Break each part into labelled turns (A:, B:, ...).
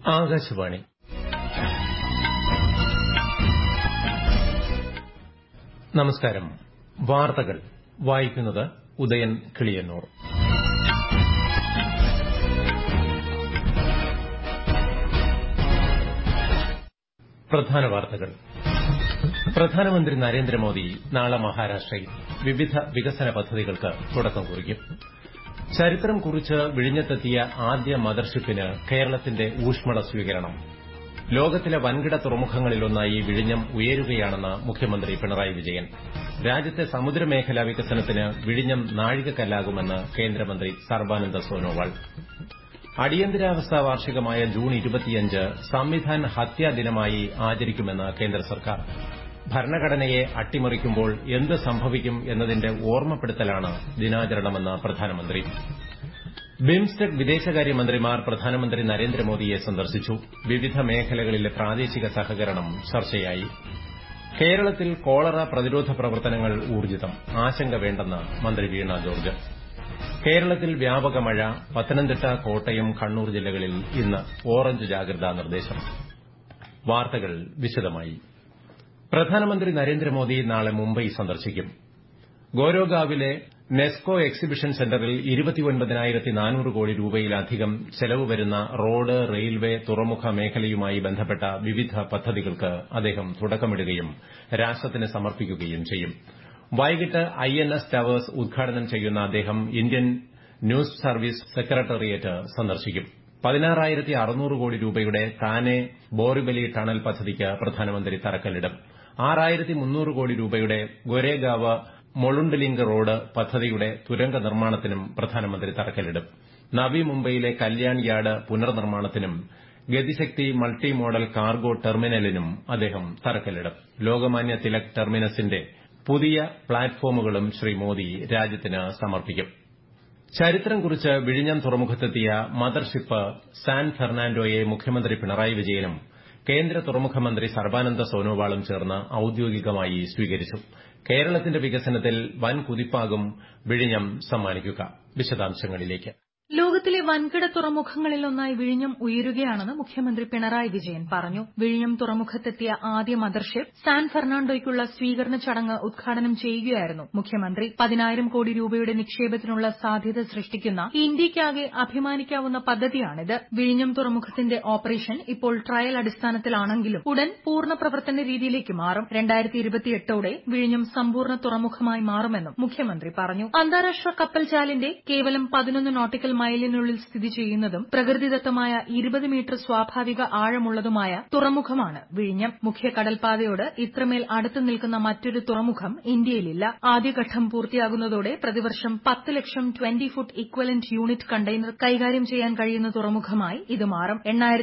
A: ആകാശവാണി നമസ്കാരം വാർത്തകൾ വായിക്കുന്നത് ഉദയൻ കിളിയന്നൂർ പ്രധാന വാർത്തകൾ പ്രധാനമന്ത്രി നരേന്ദ്രമോദി നാളെ മഹാരാഷ്ട്രയിൽ വിവിധ വികസന പദ്ധതികൾക്ക് തുടക്കം കുറിക്കും ചരിത്രം കുറിച്ച് വിഴിഞ്ഞത്തെത്തിയ ആദ്യ മദർഷിപ്പിന് കേരളത്തിന്റെ ഊഷ്മള സ്വീകരണം ലോകത്തിലെ വൻകിട തുറമുഖങ്ങളിലൊന്നായി വിഴിഞ്ഞം ഉയരുകയാണെന്ന് മുഖ്യമന്ത്രി പിണറായി വിജയൻ രാജ്യത്തെ സമുദ്രമേഖലാ വികസനത്തിന് വിഴിഞ്ഞം നാഴികക്കല്ലാകുമെന്ന് കേന്ദ്രമന്ത്രി സർബാനന്ദ സോനോവാൾ അടിയന്തരാവസ്ഥ വാർഷികമായ ജൂൺ സംവിധാൻ ഹത്യാ ദിനമായി ആചരിക്കുമെന്ന് കേന്ദ്ര സർക്കാർ ഭരണഘടനയെ അട്ടിമറിക്കുമ്പോൾ എന്ത് സംഭവിക്കും എന്നതിന്റെ ഓർമ്മപ്പെടുത്തലാണ് ദിനാചരണമെന്ന് പ്രധാനമന്ത്രി ബിംസ്റ്റെക് വിദേശകാര്യമന്ത്രിമാർ പ്രധാനമന്ത്രി നരേന്ദ്രമോദിയെ സന്ദർശിച്ചു വിവിധ മേഖലകളിലെ പ്രാദേശിക സഹകരണം ചർച്ചയായി കേരളത്തിൽ കോളറ പ്രതിരോധ പ്രവർത്തനങ്ങൾ ഊർജ്ജിതം ആശങ്ക വേണ്ടെന്ന് മന്ത്രി വീണ ജോർജ് കേരളത്തിൽ വ്യാപക മഴ പത്തനംതിട്ട കോട്ടയം കണ്ണൂർ ജില്ലകളിൽ ഇന്ന് ഓറഞ്ച് ജാഗ്രതാ നിർദ്ദേശം വാർത്തകൾ വിശദമായി പ്രധാനമന്ത്രി നരേന്ദ്രമോദി നാളെ മുംബൈ സന്ദർശിക്കും ഗോരോഗാവിലെ നെസ്കോ എക്സിബിഷൻ സെന്ററിൽ കോടി രൂപയിലധികം ചെലവ് വരുന്ന റോഡ് റെയിൽവേ തുറമുഖ മേഖലയുമായി ബന്ധപ്പെട്ട വിവിധ പദ്ധതികൾക്ക് അദ്ദേഹം തുടക്കമിടുകയും രാഷ്ട്രത്തിന് സമർപ്പിക്കുകയും ചെയ്യും വൈകിട്ട് ഐഎൻഎസ് ടവേഴ്സ് ഉദ്ഘാടനം ചെയ്യുന്ന അദ്ദേഹം ഇന്ത്യൻ ന്യൂസ് സർവീസ് സെക്രട്ടേറിയറ്റ് സന്ദർശിക്കും പതിനാറായിരത്തി അറുന്നൂറ് കോടി രൂപയുടെ താനെ ബോറിവലി ടണൽ പദ്ധതിക്ക് പ്രധാനമന്ത്രി തറക്കല്ലിടും ആറായിരത്തി മുന്നൂറ് കോടി രൂപയുടെ ഗൊരേഗാവ് മൊളുണ്ടലിംഗ് റോഡ് പദ്ധതിയുടെ തുരങ്ക നിർമ്മാണത്തിനും പ്രധാനമന്ത്രി തറക്കല്ലിടും നവി മുംബൈയിലെ കല്യാൺ യാർഡ് പുനർനിർമ്മാണത്തിനും ഗതിശക്തി മൾട്ടി മോഡൽ കാർഗോ ടെർമിനലിനും അദ്ദേഹം തറക്കല്ലിടും ലോകമാന്യ തിലക് ടെർമിനസിന്റെ പുതിയ പ്ലാറ്റ്ഫോമുകളും ശ്രീ മോദി രാജ്യത്തിന് സമർപ്പിക്കും ചരിത്രം കുറിച്ച് വിഴിഞ്ഞം തുറമുഖത്തെത്തിയ മദർഷിപ്പ് സാൻ ഫെർണാൻഡോയെ മുഖ്യമന്ത്രി പിണറായി വിജയനും കേന്ദ്ര തുറമുഖ മന്ത്രി സർബാനന്ദ സോനോവാളും ചേർന്ന് ഔദ്യോഗികമായി സ്വീകരിച്ചു കേരളത്തിന്റെ വികസനത്തിൽ വൻ കുതിപ്പാകും വിഴിഞ്ഞം സമ്മാനിക്കുക വിശദാംശങ്ങളിലേക്ക്
B: ലോകത്തിലെ വൻകിട തുറമുഖങ്ങളിലൊന്നായി വിഴിഞ്ഞം ഉയരുകയാണെന്ന് മുഖ്യമന്ത്രി പിണറായി വിജയൻ പറഞ്ഞു വിഴിഞ്ഞം തുറമുഖത്തെത്തിയ ആദ്യ മദർഷിപ്പ് സാൻ ഫെർണാണ്ടോയ്ക്കുള്ള സ്വീകരണ ചടങ്ങ് ഉദ്ഘാടനം ചെയ്യുകയായിരുന്നു മുഖ്യമന്ത്രി പതിനായിരം കോടി രൂപയുടെ നിക്ഷേപത്തിനുള്ള സാധ്യത സൃഷ്ടിക്കുന്ന ഇന്ത്യയ്ക്കാകെ അഭിമാനിക്കാവുന്ന പദ്ധതിയാണിത് വിഴിഞ്ഞം തുറമുഖത്തിന്റെ ഓപ്പറേഷൻ ഇപ്പോൾ ട്രയൽ അടിസ്ഥാനത്തിലാണെങ്കിലും ഉടൻ പൂർണ്ണ പ്രവർത്തന രീതിയിലേക്ക് മാറും ോടെ വിഴിഞ്ഞം സമ്പൂർണ്ണ തുറമുഖമായി മാറുമെന്നും മുഖ്യമന്ത്രി പറഞ്ഞു അന്താരാഷ്ട്ര കപ്പൽചാലിന്റെ കേവലം പതിനൊന്ന് നോട്ടിക്കൽ മൈലിനുള്ളിൽ സ്ഥിതി ചെയ്യുന്നതും പ്രകൃതിദത്തമായ ഇരുപത് മീറ്റർ സ്വാഭാവിക ആഴമുള്ളതുമായ തുറമുഖമാണ് വിഴിഞ്ഞം മുഖ്യ കടൽപാതയോട് ഇത്രമേൽ അടുത്ത് നിൽക്കുന്ന മറ്റൊരു തുറമുഖം ഇന്ത്യയിലില്ല ആദ്യഘട്ടം പൂർത്തിയാകുന്നതോടെ പ്രതിവർഷം പത്ത് ലക്ഷം twenty foot equivalent unit container കൈകാര്യം ചെയ്യാൻ കഴിയുന്ന തുറമുഖമായി ഇത് മാറും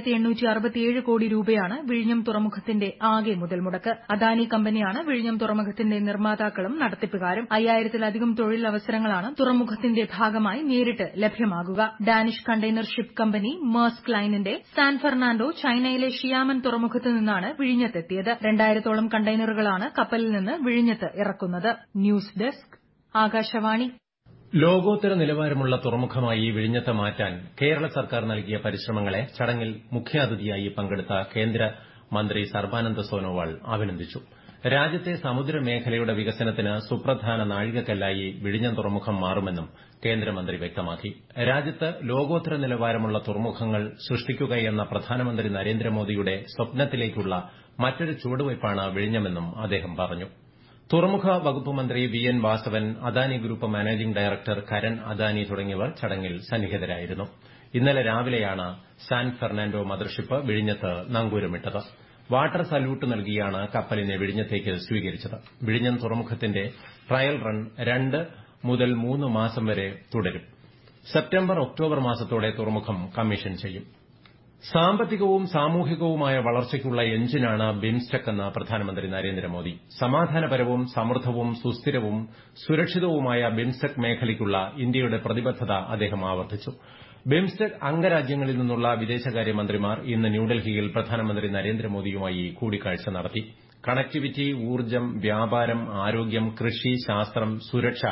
B: കോടി രൂപയാണ് വിഴിഞ്ഞം തുറമുഖത്തിന്റെ ആകെ മുതൽ മുടക്ക് അദാനി കമ്പനിയാണ് വിഴിഞ്ഞം തുറമുഖത്തിന്റെ നിർമ്മാതാക്കളും നടത്തിപ്പുകാരും അയ്യായിരത്തിലധികം തൊഴിലവസരങ്ങളാണ് തുറമുഖത്തിന്റെ ഭാഗമായി നേരിട്ട് ലഭ്യമാകുക Danish container ship company Maersk ലൈനിന്റെ സാൻ ഫെർണാണ്ടോ ചൈനയിലെ ഷിയാമൻ തുറമുഖത്ത് നിന്നാണ് വിഴിഞ്ഞത്തെത്തിയത് രണ്ടായിരത്തോളം കണ്ടെയ്നറുകളാണ് കപ്പലിൽ നിന്ന് വിഴിഞ്ഞത്ത് ഇറക്കുന്നത് ന്യൂസ് ഡെസ്ക് ആകാശവാണി
A: ലോകോത്തര നിലവാരമുള്ള തുറമുഖമായി വിഴിഞ്ഞത്തെ മാറ്റാൻ കേരള സർക്കാർ നൽകിയ പരിശ്രമങ്ങളെ ചടങ്ങിൽ മുഖ്യാതിഥിയായി പങ്കെടുത്ത കേന്ദ്ര മന്ത്രി സർബാനന്ദ സോനോവാൾ അഭിനന്ദിച്ചു രാജ്യത്തെ സമുദ്രമേഖലയുടെ വികസനത്തിന് സുപ്രധാന നാഴികക്കല്ലായി വിഴിഞ്ഞം തുറമുഖം മാറുമെന്നും കേന്ദ്രമന്ത്രി വ്യക്തമാക്കി രാജ്യത്ത് ലോകോത്തര നിലവാരമുള്ള തുറമുഖങ്ങൾ സൃഷ്ടിക്കുകയെന്ന പ്രധാനമന്ത്രി നരേന്ദ്രമോദിയുടെ സ്വപ്നത്തിലേക്കുള്ള മറ്റൊരു ചുവടുവയ്പ്പാണ് വിഴിഞ്ഞമെന്നും അദ്ദേഹം പറഞ്ഞു തുറമുഖ വകുപ്പ് മന്ത്രി V N Vasavan Adani group managing director Karan Adani തുടങ്ങിയവർ ചടങ്ങിൽ സന്നിഹിതരായിരുന്നു ഇന്നലെ രാവിലെയാണ് സാൻ ഫെർണാൻഡോ മദർഷിപ്പ് വിഴിഞ്ഞത്ത് നങ്കൂരമിട്ടത് വാട്ടർ സല്യൂട്ട് നൽകിയാണ് കപ്പലിനെ വിഴിഞ്ഞത്തേക്ക് സ്വീകരിച്ചത് വിഴിഞ്ഞം തുറമുഖത്തിന്റെ ട്രയൽ റൺ രണ്ട് മുതൽ മൂന്ന് മാസം വരെ തുടരും സെപ്റ്റംബർ ഒക്ടോബർ മാസത്തോടെ തുറമുഖം കമ്മീഷൻ ചെയ്യും സാമ്പത്തികവും സാമൂഹികവുമായ വളർച്ചയ്ക്കുള്ള എഞ്ചിനാണ് ബിംസ്റ്റെക് എന്ന് പ്രധാനമന്ത്രി നരേന്ദ്രമോദി സമാധാനപരവും സമൃദ്ധവും സുസ്ഥിരവും സുരക്ഷിതവുമായ ബിംസ്റ്റെക് മേഖലയ്ക്കുള്ള ഇന്ത്യയുടെ പ്രതിബദ്ധത അദ്ദേഹം ആവർത്തിച്ചു ബിംസ്റ്റെക് അംഗരാജ്യങ്ങളിൽ നിന്നുള്ള വിദേശകാര്യമന്ത്രിമാർ ഇന്ന് ന്യൂഡൽഹിയിൽ പ്രധാനമന്ത്രി നരേന്ദ്രമോദിയുമായി കൂടിക്കാഴ്ച നടത്തി കണക്ടിവിറ്റി ഊർജ്ജം വ്യാപാരം ആരോഗ്യം കൃഷി ശാസ്ത്രം സുരക്ഷ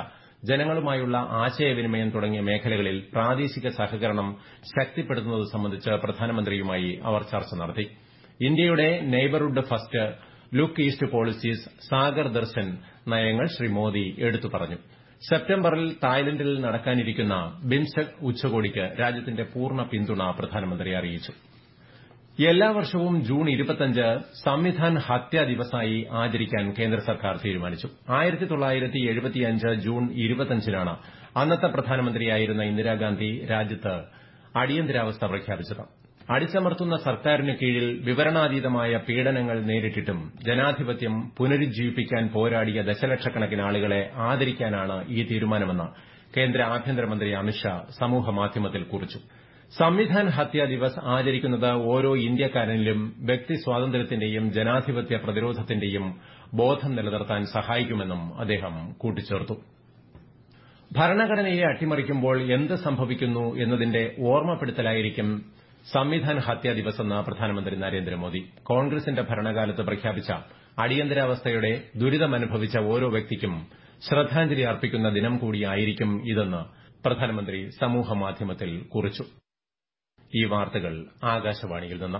A: ജനങ്ങളുമായുള്ള ആശയവിനിമയം തുടങ്ങിയ മേഖലകളിൽ പ്രാദേശിക സഹകരണം ശക്തിപ്പെടുത്തുന്നത് സംബന്ധിച്ച് പ്രധാനമന്ത്രിയുമായി അവർ ചർച്ച നടത്തി ഇന്ത്യയുടെ neighbourhood first look east policies Sagar Darshan നയങ്ങൾ ശ്രീ മോദി എടുത്തു പറഞ്ഞു സെപ്റ്റംബറിൽ തായ്ലൻഡിൽ നടക്കാനിരിക്കുന്ന ബിംസ്റ്റെക് ഉച്ചകോടിക്ക് രാജ്യത്തിന്റെ പൂർണ്ണ പിന്തുണ പ്രധാനമന്ത്രി അറിയിച്ചു എല്ലാ വർഷവും ജൂൺ ഇരുപത്തിയഞ്ച് സംവിധാൻ ഹത്യാ ദിവസായി ആചരിക്കാൻ കേന്ദ്ര സർക്കാർ തീരുമാനിച്ചു ആയിരത്തി തൊള്ളായിരത്തി എഴുപത്തിയഞ്ച് ജൂൺ ഇരുപത്തിയഞ്ചിനാണ് അന്നത്തെ പ്രധാനമന്ത്രിയായിരുന്ന ഇന്ദിരാഗാന്ധി രാജ്യത്ത് അടിയന്തരാവസ്ഥ പ്രഖ്യാപിച്ചത് അടിച്ചമർത്തുന്ന സർക്കാരിന് കീഴിൽ വിവരണാതീതമായ പീഡനങ്ങൾ നേരിട്ടിട്ടും ജനാധിപത്യം പുനരുജ്ജീവിപ്പിക്കാൻ പോരാടിയ ദശലക്ഷക്കണക്കിന് ആളുകളെ ആദരിക്കാനാണ് ഈ തീരുമാനമെന്ന് കേന്ദ്ര ആഭ്യന്തരമന്ത്രി അമിത്ഷാ സമൂഹമാധ്യമത്തിൽ കുറിച്ചു സംവിധാൻ ഹത്യാ ദിവസ് ആചരിക്കുന്നത് ഓരോ ഇന്ത്യക്കാരനിലും വ്യക്തി സ്വാതന്ത്ര്യത്തിന്റെയും ജനാധിപത്യ പ്രതിരോധത്തിന്റെയും ബോധം നിലനിർത്താൻ സഹായിക്കുമെന്നും അദ്ദേഹം കൂട്ടിച്ചേർത്തു ഭരണഘടനയെ അട്ടിമറിക്കുമ്പോൾ എന്ത് സംഭവിക്കുന്നു എന്നതിന്റെ ഓർമ്മപ്പെടുത്തലായിരിക്കും സംവിധാൻ ഹത്യാ ദിവസെന്ന് പ്രധാനമന്ത്രി നരേന്ദ്രമോദി കോൺഗ്രസിന്റെ ഭരണകാലത്ത് പ്രഖ്യാപിച്ച അടിയന്തരാവസ്ഥയുടെ ദുരിതമനുഭവിച്ച ഓരോ വ്യക്തിക്കും ശ്രദ്ധാഞ്ജലി അർപ്പിക്കുന്ന ദിനം കൂടിയായിരിക്കും ഇതെന്ന് പ്രധാനമന്ത്രി സമൂഹമാധ്യമത്തിൽ കുറിച്ചു ഈ വാർത്തകൾ ആകാശവാണിയിൽ നിന്ന്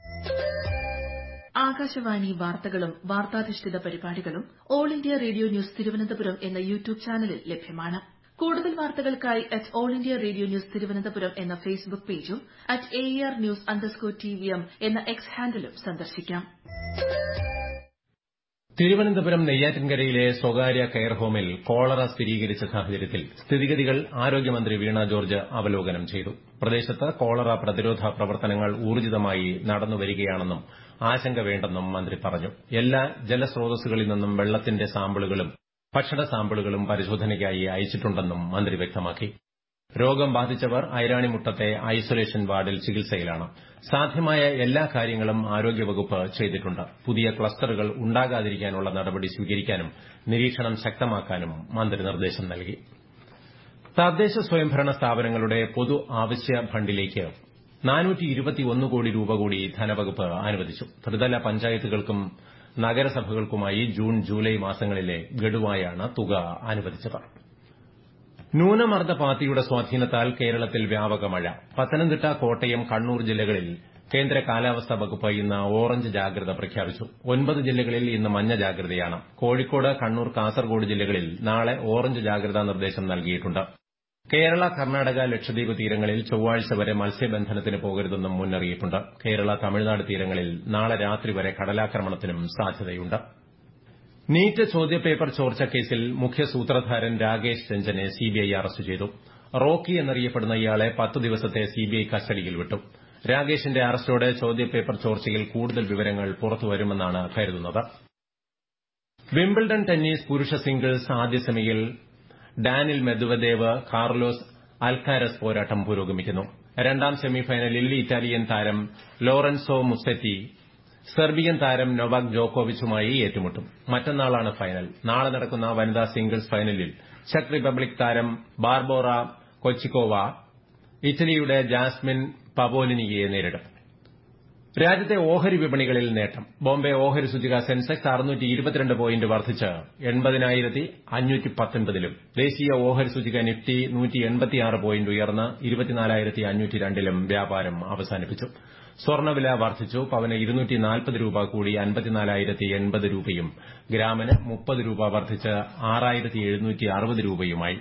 C: ആകാശവാണി വാർത്തകളും വാർത്താധിഷ്ഠിത പരിപാടികളും all India radio news Thiruvananthapuram എന്ന യൂട്യൂബ് ചാനലിൽ ലഭ്യമാണ് കൂടുതൽ വാർത്തകൾക്കായി at all India radio news Thiruvananthapuram എന്ന ഫേസ്ബുക്ക് പേജും at A R news underscore T V M എന്ന എക്സ് ഹാൻഡിലും സന്ദർശിക്കാം
A: തിരുവനന്തപുരം നെയ്യാറ്റിൻകരയിലെ സ്വകാര്യ കെയർ ഹോമിൽ കോളറ സ്ഥിരീകരിച്ച സാഹചര്യത്തിൽ സ്ഥിതിഗതികൾ ആരോഗ്യമന്ത്രി വീണ ജോർജ് അവലോകനം ചെയ്തു പ്രദേശത്ത് കോളറ പ്രതിരോധ പ്രവർത്തനങ്ങൾ ഊർജിതമായി നടന്നുവരികയാണെന്നും ആശങ്ക വേണ്ടെന്നും മന്ത്രി പറഞ്ഞു എല്ലാ ജലസ്രോതസ്സുകളിൽ നിന്നും വെള്ളത്തിന്റെ സാമ്പിളുകളും ഭക്ഷണ സാമ്പിളുകളും പരിശോധനയ്ക്കായി അയച്ചിട്ടുണ്ടെന്നും മന്ത്രി വ്യക്തമാക്കി രോഗം ബാധിച്ചവർ ഐരാണിമുട്ടത്തെ ഐസൊലേഷൻ വാർഡിൽ ചികിത്സയിലാണ് സാധ്യമായ എല്ലാ കാര്യങ്ങളും ആരോഗ്യവകുപ്പ് ചെയ്തിട്ടുണ്ട് പുതിയ ക്ലസ്റ്ററുകൾ ഉണ്ടാകാതിരിക്കാനുള്ള നടപടി സ്വീകരിക്കാനും നിരീക്ഷണം ശക്തമാക്കാനും മന്ത്രി നിർദ്ദേശം നൽകി തദ്ദേശ സ്വയംഭരണ സ്ഥാപനങ്ങളുടെ പൊതു ആവശ്യ ഫണ്ടിലേക്ക് കോടി രൂപ കൂടി ധനവകുപ്പ് അനുവദിച്ചു ത്രിതല പഞ്ചായത്തുകൾക്കും നഗരസഭകൾക്കുമായി ജൂൺ ജൂലൈ മാസങ്ങളിലെ ഗഡുവായാണ് തുക അനുവദിച്ചത് ന്യൂനമർദ്ദപാത്തിയുടെ സ്വാധീനത്താൽ കേരളത്തിൽ വ്യാപക മഴ പത്തനംതിട്ട കോട്ടയം കണ്ണൂർ ജില്ലകളിൽ കേന്ദ്ര കാലാവസ്ഥാ വകുപ്പ് ഇന്ന് ഓറഞ്ച് ജാഗ്രത പ്രഖ്യാപിച്ചു ഒൻപത് ജില്ലകളിൽ ഇന്ന് മഞ്ഞ ജാഗ്രതയാണ് കോഴിക്കോട് കണ്ണൂർ കാസർഗോഡ് ജില്ലകളിൽ നാളെ ഓറഞ്ച് ജാഗ്രതാ നിർദ്ദേശം നൽകിയിട്ടുണ്ട് കേരള കർണാടക ലക്ഷദ്വീപ് തീരങ്ങളിൽ ചൊവ്വാഴ്ച വരെ മത്സ്യബന്ധനത്തിന് പോകരുതെന്നും മുന്നറിയിപ്പുണ്ട് കേരള തമിഴ്നാട് തീരങ്ങളിൽ നാളെ രാത്രി വരെ കടലാക്രമണത്തിനും സാധ്യതയുണ്ട് നീറ്റ് ചോദ്യപേപ്പർ ചോർച്ച കേസിൽ മുഖ്യ സൂത്രധാരൻ രാകേഷ് രഞ്ജനെ സിബിഐ അറസ്റ്റ് ചെയ്തു റോക്കി എന്നറിയപ്പെടുന്ന ഇയാളെ പത്ത് ദിവസത്തെ സിബിഐ കസ്റ്റഡിയിൽ വിട്ടു രാകേഷിന്റെ അറസ്റ്റോടെ ചോദ്യപേപ്പർ ചോർച്ചയിൽ കൂടുതൽ വിവരങ്ങൾ പുറത്തുവരുമെന്നാണ് കരുതുന്നത് വിംബിൾഡൺ ടെന്നീസ് പുരുഷ സിംഗിൾസ് ആദ്യ സെമിയിൽ ഡാനിൽ മെദ്വദേവ് കാർലോസ് അൽക്കാരസ് പോരാട്ടം പുരോഗമിക്കുന്നു രണ്ടാം സെമിഫൈനലിൽ ഇറ്റാലിയൻ താരം ലോറൻസോ മുസെറ്റി സെർബിയൻ താരം നൊവാക് ജോക്കോവിച്ചുമായി ഏറ്റുമുട്ടും മറ്റന്നാളാണ് ഫൈനൽ നാളെ നടക്കുന്ന വനിതാ സിംഗിൾസ് ഫൈനലിൽ ചെക്ക് റിപ്പബ്ലിക് താരം ബാർബോറ കൊച്ചിക്കോവ ഇറ്റലിയുടെ ജാസ്മിൻ പവോലിനിയെ നേരിടും രാജ്യത്തെ ഓഹരി വിപണികളിൽ നേട്ടം ബോംബെ ഓഹരി സൂചിക സെൻസെക്സ് പോയിന്റ് വർദ്ധിച്ച് എൺപതിനായിരത്തി അഞ്ഞൂറ്റി പത്തൊൻപതിലും ദേശീയ ഓഹരി സൂചിക നിഫ്റ്റി നൂറ്റി എൺപത്തിയാറ് പോയിന്റ് ഉയർന്ന് ഇരുപത്തിനാലായിരത്തി അഞ്ഞൂറ്റി രണ്ടിലും വ്യാപാരം അവസാനിപ്പിച്ചു സ്വർണ്ണവില വർദ്ധിച്ചു പവന് ഇരുന്നൂറ്റി നാൽപ്പത് രൂപ കൂടി അൻപത്തിനാലായിരത്തി എൺപത് രൂപയും ഗ്രാമിന് മുപ്പത് രൂപ വർദ്ധിച്ച് ആറായിരത്തി എഴുന്നൂറ്റി അറുപത് രൂപയുമായി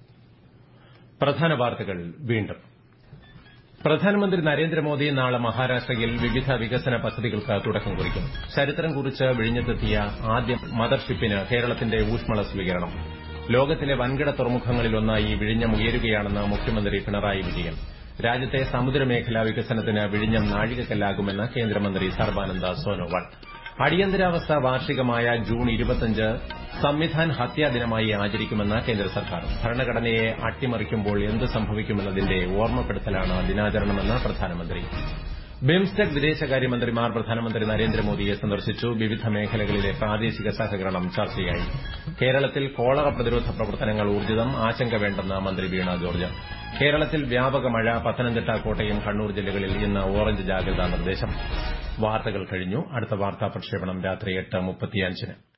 A: പ്രധാന വാർത്തകൾ വീണ്ടും പ്രധാനമന്ത്രി നരേന്ദ്രമോദി നാളെ മഹാരാഷ്ട്രയിൽ വിവിധ വികസന പദ്ധതികൾക്ക് തുടക്കം കുറിക്കും ചരിത്രം കുറിച്ച് വിഴിഞ്ഞത്തെത്തിയ ആദ്യ മദർഷിപ്പിന് കേരളത്തിന്റെ ഊഷ്മള സ്വീകരണം ലോകത്തിലെ വൻകിട തുറമുഖങ്ങളിലൊന്നായി വിഴിഞ്ഞം ഉയരുകയാണെന്ന് മുഖ്യമന്ത്രി പിണറായി വിജയൻ രാജ്യത്തെ സമുദ്രമേഖലാ വികസനത്തിന് വിഴിഞ്ഞം നാഴികക്കല്ലാകുമെന്ന് കേന്ദ്രമന്ത്രി സർബാനന്ദ സോനോവാൾ അടിയന്തരാവസ്ഥ വാർഷികമായ ജൂൺ ഇരുപത്തിയഞ്ച് സംവിധാൻ ഹത്യാ ദിനമായി ആചരിക്കുമെന്ന് കേന്ദ്ര സർക്കാർ ഭരണഘടനയെ അട്ടിമറിക്കുമ്പോൾ എന്ത് സംഭവിക്കുമെന്നതിന്റെ ഓർമ്മപ്പെടുത്തലാണ് ദിനാചരണമെന്ന് പ്രധാനമന്ത്രി ബിംസ്റ്റെക് വിദേശകാര്യമന്ത്രിമാർ പ്രധാനമന്ത്രി നരേന്ദ്രമോദിയെ സന്ദർശിച്ചു വിവിധ മേഖലകളിലെ പ്രാദേശിക സഹകരണം ചർച്ചയായി കേരളത്തിൽ കോളറ പ്രതിരോധ പ്രവർത്തനങ്ങൾ ഊർജിതം ആശങ്ക വേണ്ടെന്ന് മന്ത്രി വീണ ജോർജ് കേരളത്തിൽ വ്യാപക മഴ പത്തനംതിട്ട കോട്ടയം കണ്ണൂർ ജില്ലകളിൽ ഇന്ന് ഓറഞ്ച് ജാഗ്രതാ നിർദ്ദേശം വാർത്തകൾ കഴിഞ്ഞു അടുത്ത വാർത്താ പ്രക്ഷേപണം രാത്രി എട്ട് മുപ്പത്തിയഞ്ചിന്